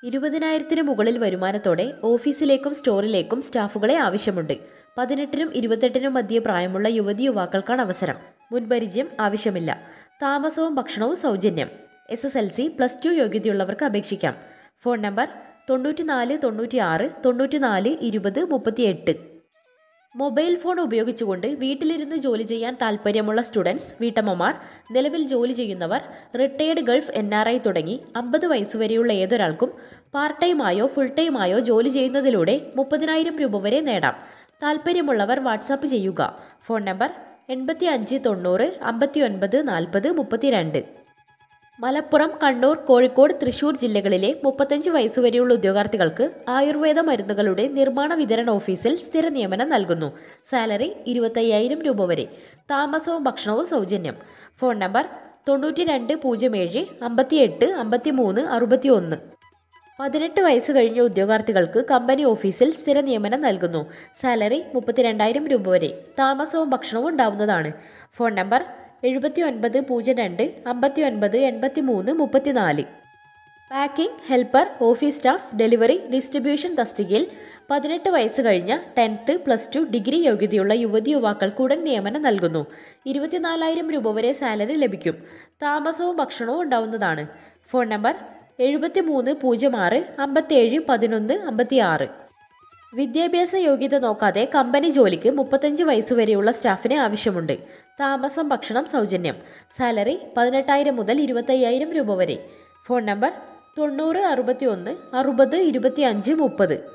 ഇരുപതിനായിരത്തിന് മുകളിൽ വരുമാനത്തോടെ ഓഫീസിലേക്കും സ്റ്റോറിലേക്കും സ്റ്റാഫുകളെ ആവശ്യമുണ്ട് പതിനെട്ടിനും ഇരുപത്തെട്ടിനും മധ്യേ പ്രായമുള്ള യുവതി യുവാക്കൾക്കാണ് അവസരം മുൻപരിചയം ആവശ്യമില്ല താമസവും ഭക്ഷണവും സൗജന്യം S S L C plus two യോഗ്യതയുള്ളവർക്ക് അപേക്ഷിക്കാം ഫോൺ നമ്പർ തൊണ്ണൂറ്റിനാല് തൊണ്ണൂറ്റിയാറ് തൊണ്ണൂറ്റിനാല് ഇരുപത് മുപ്പത്തിയെട്ട് മൊബൈൽ ഫോൺ ഉപയോഗിച്ചുകൊണ്ട് വീട്ടിലിരുന്ന് ജോലി ചെയ്യാൻ താൽപ്പര്യമുള്ള സ്റ്റുഡൻസ് വീട്ടമ്മമാർ നിലവിൽ ജോലി ചെയ്യുന്നവർ retired Gulf N R I തുടങ്ങി അമ്പത് വയസ്സുവരെയുള്ള ഏതൊരാൾക്കും പാർട്ട് ടൈമായോ ഫുൾ ടൈമായോ ജോലി ചെയ്യുന്നതിലൂടെ മുപ്പതിനായിരം രൂപ വരെ നേടാം താൽപ്പര്യമുള്ളവർ വാട്സാപ്പ് ചെയ്യുക ഫോൺ നമ്പർ എൺപത്തി അഞ്ച് തൊണ്ണൂറ് അമ്പത്തി ഒൻപത് നാൽപ്പത് മുപ്പത്തിരണ്ട് മലപ്പുറം കണ്ണൂർ കോഴിക്കോട് തൃശൂർ ജില്ലകളിലെ മുപ്പത്തഞ്ച് വയസ്സുവരെയുള്ള ഉദ്യോഗാർത്ഥികൾക്ക് ആയുർവേദ മരുന്നുകളുടെ നിർമ്മാണ വിതരണ ഓഫീസിൽ സ്ഥിര നിയമനം നൽകുന്നു സാലറി ഇരുപത്തയ്യായിരം രൂപ വരെ താമസവും ഭക്ഷണവും സൗജന്യം ഫോൺ നമ്പർ തൊണ്ണൂറ്റി രണ്ട് പൂജ്യം ഏഴ് അമ്പത്തിയെട്ട് അമ്പത്തി മൂന്ന് അറുപത്തി ഒന്ന് പതിനെട്ട് വയസ്സ് കഴിഞ്ഞ ഉദ്യോഗാർത്ഥികൾക്ക് കമ്പനി ഓഫീസിൽ സ്ഥിര നിയമനം നൽകുന്നു സാലറി മുപ്പത്തിരണ്ടായിരം രൂപ വരെ താമസവും ഭക്ഷണവും ഉണ്ടാവുന്നതാണ് ഫോൺ നമ്പർ എഴുപത്തി ഒൻപത് പൂജ്യം രണ്ട് അമ്പത്തി ഒൻപത് എൺപത്തി മൂന്ന് മുപ്പത്തിനാല് packing helper office staff delivery distribution തസ്തികയിൽ പതിനെട്ട് വയസ്സ് കഴിഞ്ഞ ടെൻത്ത് പ്ലസ് ടു ഡിഗ്രി യോഗ്യതയുള്ള യുവതി യുവാക്കൾക്ക് ഉടൻ നിയമനം നൽകുന്നു ഇരുപത്തിനാലായിരം രൂപ വരെ സാലറി ലഭിക്കും താമസവും ഭക്ഷണവും ഉണ്ടാവുന്നതാണ് ഫോൺ നമ്പർ എഴുപത്തി മൂന്ന് പൂജ്യം ആറ് അമ്പത്തേഴ് പതിനൊന്ന് അമ്പത്തി ആറ് വിദ്യാഭ്യാസ യോഗ്യത നോക്കാതെ കമ്പനി ജോലിക്ക് മുപ്പത്തഞ്ച് വയസ്സുവരെയുള്ള സ്റ്റാഫിനെ ആവശ്യമുണ്ട് താമസം ഭക്ഷണം സൗജന്യം സാലറി പതിനെട്ടായിരം മുതൽ ഇരുപത്തയ്യായിരം രൂപ വരെ ഫോൺ നമ്പർ തൊണ്ണൂറ് അറുപത്തി ഒന്ന് അറുപത് ഇരുപത്തി അഞ്ച് മുപ്പത്